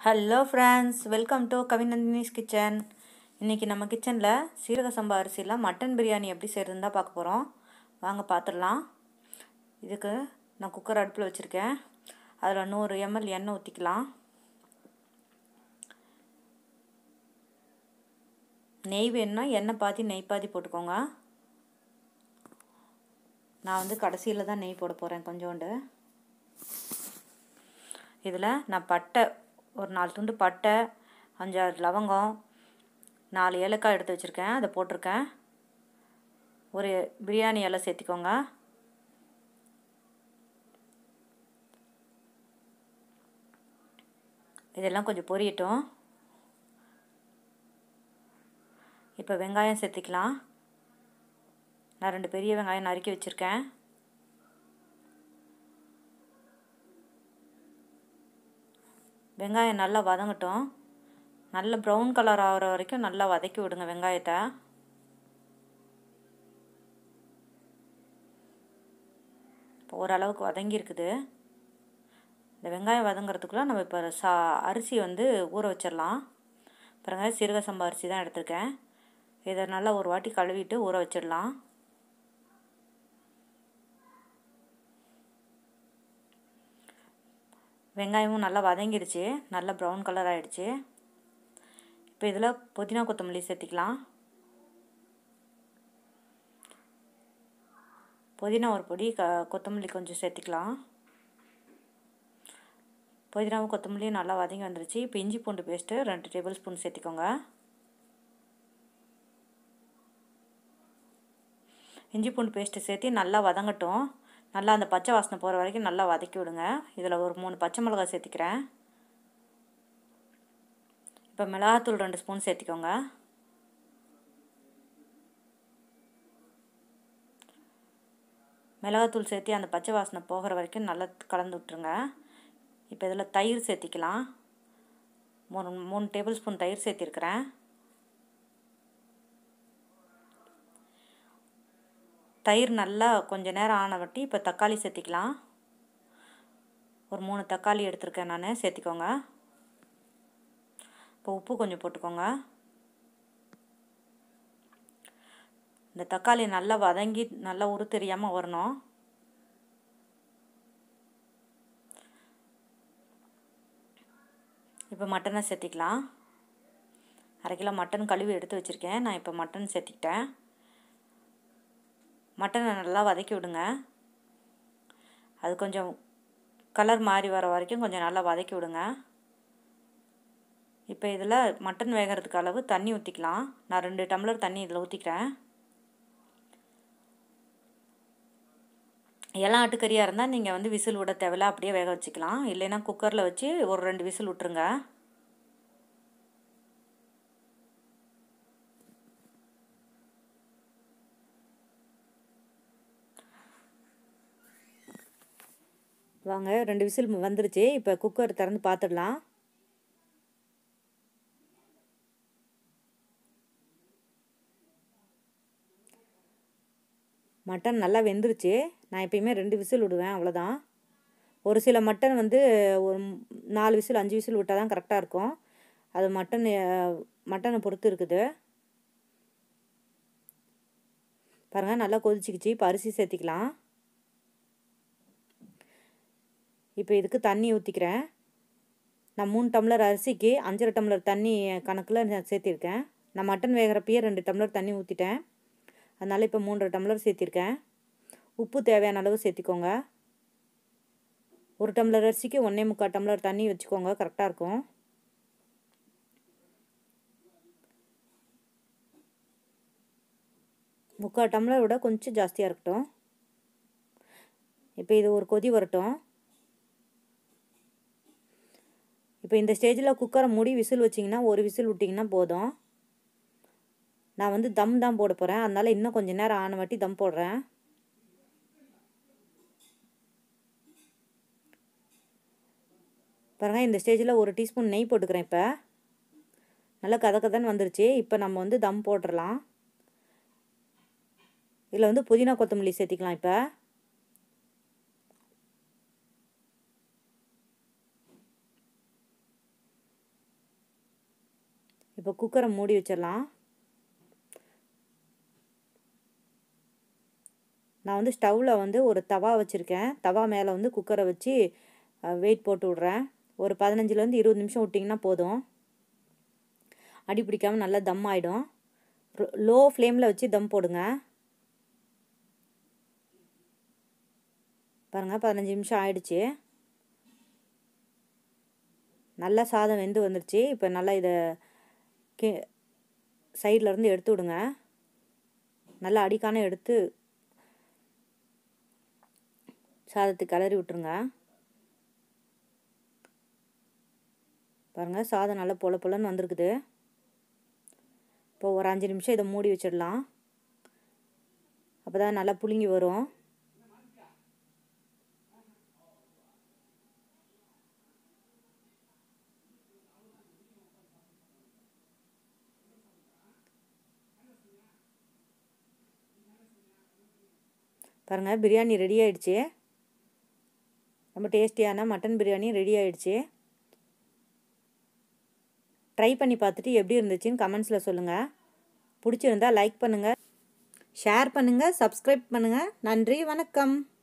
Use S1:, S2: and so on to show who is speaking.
S1: hello friends welcome to Kavinandhini's kitchen இன்றைக்கி நம்ம கிச்சனில் சீரக சம்பா அரிசியில் மட்டன் பிரியாணி எப்படி செய்கிறதுன்னு தான் பார்க்க போகிறோம் வாங்க பார்த்துடலாம் இதுக்கு நான் குக்கர் அடுப்பில் வச்சுருக்கேன் அதில் நூறு எம்எல் எண்ணெய் ஊற்றிக்கலாம் நெய் வேணும்னா எண்ணெய் பாதி நெய் பாதி போட்டுக்கோங்க நான் வந்து கடைசியில் தான் நெய் போட போகிறேன் கொஞ்சோண்டு இதில் நான் பட்டை ஒரு நாலு துண்டு பட்டை அஞ்சாறு லவங்கம் நாலு ஏலக்காய் எடுத்து வச்சுருக்கேன் அதை போட்டிருக்கேன் ஒரு பிரியாணி இலை சேர்த்திக்கோங்க இதெல்லாம் கொஞ்சம் பொரியட்டும் இப்போ வெங்காயம் சேர்த்திக்கலாம் நான் ரெண்டு பெரிய வெங்காயம் நறுக்கி வச்சுருக்கேன் வெங்காயம் நல்லா வதங்கட்டும் நல்ல ப்ரௌன் கலர் ஆகிற வரைக்கும் நல்லா வதக்கி விடுங்க வெங்காயத்தை இப்போ ஓரளவுக்கு வதங்கி இருக்குது இந்த வெங்காயம் வதங்கிறதுக்குள்ளே நம்ம இப்போ சா அரிசி வந்து ஊற வச்சிடலாம் பாருங்க சீரக சம்பா அரிசி தான் எடுத்திருக்கேன் இதை நல்லா ஒரு வாட்டி கழுவிட்டு ஊற வச்சிடலாம் வெங்காயமும் நல்லா வதங்கிடுச்சு நல்லா ப்ரௌன் கலர் ஆகிடுச்சு இப்போ இதில் புதினா கொத்தமல்லி சேர்த்திக்கலாம் புதினா ஒரு பொடி க கொத்தமல்லி கொஞ்சம் சேர்த்திக்கலாம் புதினாவும் கொத்தமல்லியும் நல்லா வதங்கி வந்துருச்சு இப்போ இஞ்சி பூண்டு பேஸ்ட்டு ரெண்டு டேபிள் ஸ்பூன் சேர்த்திக்கோங்க இஞ்சி பூண்டு பேஸ்ட்டு சேர்த்து நல்லா வதங்கட்டும் நல்லா அந்த பச்சை வாசனை போகிற வரைக்கும் நல்லா வதக்கி விடுங்க இதில் ஒரு மூணு பச்சை மிளகாய் சேர்த்திக்கிறேன் இப்போ மிளகாத்தூள் ரெண்டு ஸ்பூன் சேர்த்திக்கோங்க மிளகாத்தூள் சேர்த்து அந்த பச்சை வாசனை போகிற வரைக்கும் நல்லா கலந்து விட்ருங்க இப்போ இதில் தயிர் சேர்த்திக்கலாம் மூணு மூணு டேபிள் ஸ்பூன் தயிர் சேர்த்திருக்கிறேன் தயிர் நல்லா கொஞ்சம் நேரம் ஆன வட்டி இப்போ தக்காளி சேர்த்திக்கலாம் ஒரு மூணு தக்காளி எடுத்திருக்கேன் நான் சேர்த்திக்கோங்க இப்போ உப்பு கொஞ்சம் போட்டுக்கோங்க இந்த தக்காளி நல்லா வதங்கி நல்லா உரு தெரியாமல் வரணும் இப்போ மட்டனை சேர்த்திக்கலாம் அரை கிலோ மட்டன் கழுவி எடுத்து வச்சுருக்கேன் நான் இப்போ மட்டன் சேர்த்திக்கிட்டேன் மட்டனை நல்லா வதக்கி விடுங்க அது கொஞ்சம் கலர் மாறி வர வரைக்கும் கொஞ்சம் நல்லா வதக்கி விடுங்க இப்போ இதில் மட்டன் வேகிறதுக்கு அளவு தண்ணி ஊற்றிக்கலாம் நான் ரெண்டு டம்ளர் தண்ணி இதில் ஊற்றிக்கிறேன் இளம் ஆட்டுக்கறியாக இருந்தால் நீங்கள் வந்து விசில் விட தேவையில்ல அப்படியே வேக வச்சுக்கலாம் இல்லைன்னா குக்கரில் வச்சு ஒரு ரெண்டு விசில் விட்ருங்க வாங்க ரெண்டு விசில் வந்துருச்சு இப்போ குக்கர் திறந்து பார்த்துடலாம் மட்டன் நல்லா வெந்துருச்சு நான் எப்பயுமே ரெண்டு விசில் விடுவேன் அவ்வளோதான் ஒரு சில மட்டன் வந்து ஒரு நாலு விசில் அஞ்சு விசில் விட்டால் தான் கரெக்டாக இருக்கும் அது மட்டன் மட்டனை பொறுத்து இருக்குது பாருங்கள் நல்லா கொதிச்சிக்கிச்சு இப்போ அரிசி சேர்த்திக்கலாம் இப்போ இதுக்கு தண்ணி ஊற்றிக்கிறேன் நான் மூணு டம்ளர் அரிசிக்கு அஞ்சரை டம்ளர் தண்ணி கணக்கில் நான் சேர்த்திருக்கேன் நான் மட்டன் வேகிறப்பயே ரெண்டு டம்ளர் தண்ணி ஊற்றிட்டேன் அதனால் இப்போ மூன்றரை டம்ளர் சேர்த்திருக்கேன் உப்பு தேவையான அளவு சேர்த்திக்கோங்க ஒரு டம்ளர் அரிசிக்கு ஒன்றே முக்கால் டம்ளர் தண்ணி வச்சுக்கோங்க கரெக்டாக இருக்கும் முக்கால் டம்ளர் விட கொஞ்சம் ஜாஸ்தியாக இருக்கட்டும் இப்போ இது ஒரு கொதி வரட்டும் இப்போ இந்த ஸ்டேஜில் குக்கரை மூடி விசில் வச்சிங்கன்னா ஒரு விசில் விட்டிங்கன்னா போதும் நான் வந்து தம் தான் போட போகிறேன் அதனால் இன்னும் கொஞ்சம் நேரம் ஆன வாட்டி தம் போடுறேன் பாருங்கள் இந்த ஸ்டேஜில் ஒரு டீஸ்பூன் நெய் போட்டுக்கிறேன் இப்போ நல்லா கதை கதன்னு வந்துருச்சு இப்போ நம்ம வந்து தம் போட்டுடலாம் இதில் வந்து புதினா கொத்தமல்லி சேர்த்திக்கலாம் இப்போ இப்போ குக்கரை மூடி வச்சிடலாம் நான் வந்து ஸ்டவ்வில் வந்து ஒரு தவா வச்சுருக்கேன் தவா மேலே வந்து குக்கரை வச்சு வெயிட் போட்டு விட்றேன் ஒரு பதினஞ்சுலேருந்து இருபது நிமிஷம் விட்டிங்கன்னா போதும் அடி பிடிக்காமல் நல்லா தம் ஆகிடும் லோ ஃப்ளேமில் வச்சு தம் போடுங்க பாருங்கள் பதினஞ்சு நிமிஷம் ஆயிடுச்சு நல்லா சாதம் வெந்து வந்துருச்சு இப்போ நல்லா இதை கே சைட்லேருந்து எடுத்து விடுங்க நல்லா அடிக்கான எடுத்து சாதத்துக்கு கிளறி விட்டுருங்க பாருங்கள் சாதம் நல்லா பொல பொலன்னு வந்திருக்குது இப்போ ஒரு அஞ்சு நிமிஷம் இதை மூடி வச்சிடலாம் அப்போ தான் நல்லா புழுங்கி வரும் பாருங்கள் பிரியாணி ரெடி ஆயிடுச்சு ரொம்ப டேஸ்டியான மட்டன் பிரியாணி ரெடி ஆயிடுச்சு ட்ரை பண்ணி பார்த்துட்டு எப்படி இருந்துச்சுன்னு கமெண்ட்ஸில் சொல்லுங்கள் பிடிச்சிருந்தா லைக் பண்ணுங்கள் ஷேர் பண்ணுங்கள் சப்ஸ்கிரைப் பண்ணுங்கள் நன்றி வணக்கம்